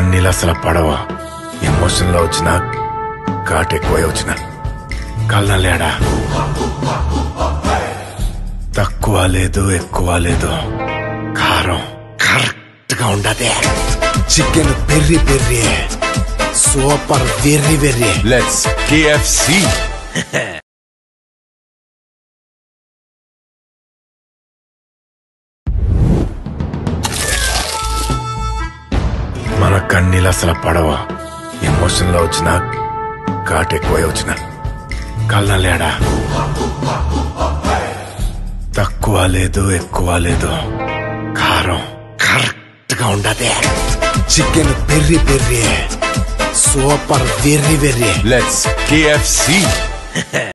కన్నీళ్ళు అసలు పడవ ఎమోషన్ లో వచ్చిన ఘాట్ ఎక్కువ వచ్చిన కళ్ళ లేడా తక్కువ లేదు ఎక్కువ లేదు కారం కరెక్ట్ గా ఉండదే chicken peri peri super very very Let's KFC. మన కన్నీళ్ళు అసలు పడవ ఎమోషన్ లో వచ్చిన ఘాట్ ఎక్కువ వచ్చిన కళ్ళ లేడా తక్కువ లేదు ఎక్కువ లేదు కారం కరెక్ట్ గా ఉండదే chicken peri peri super very very Let's KFC.